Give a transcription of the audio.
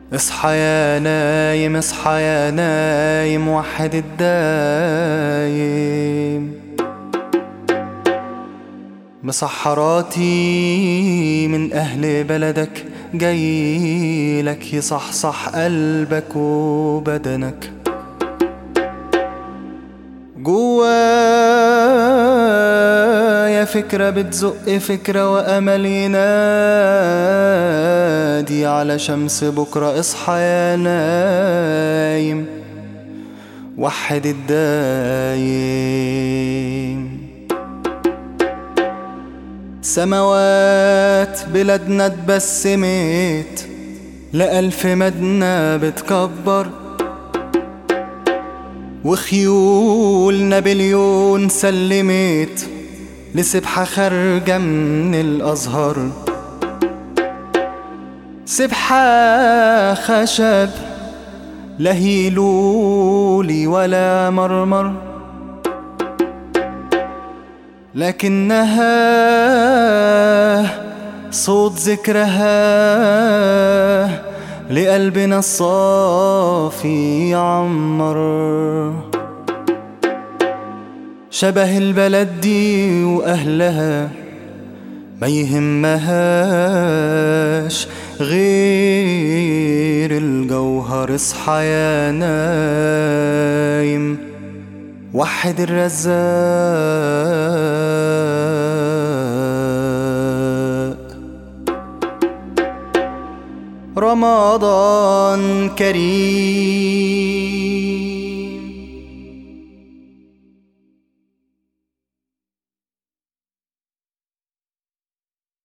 اصحى يا نايم اصحى يا نايم وحد الدايم مسحراتي من أهل بلدك جايلك يصحصح قلبك وبدنك جوايا فكرة بتزق فكرة وأمل ينادي على شمس بكرة اصحى يا نايم وحد الدايم سماوات بلادنا اتبسمت لألف مدنة بتكبر وخيول نابليون سلمت لسبحة خارجة من الأزهر سبحة خشب لا هيلولي ولا مرمر لكنها صوت ذكرها لقلبنا الصافي يعمر شبه البلد دي وأهلها ما يهمهاش غير الجوهر اصحى يا نايم وحد الرزاق رمضان كريم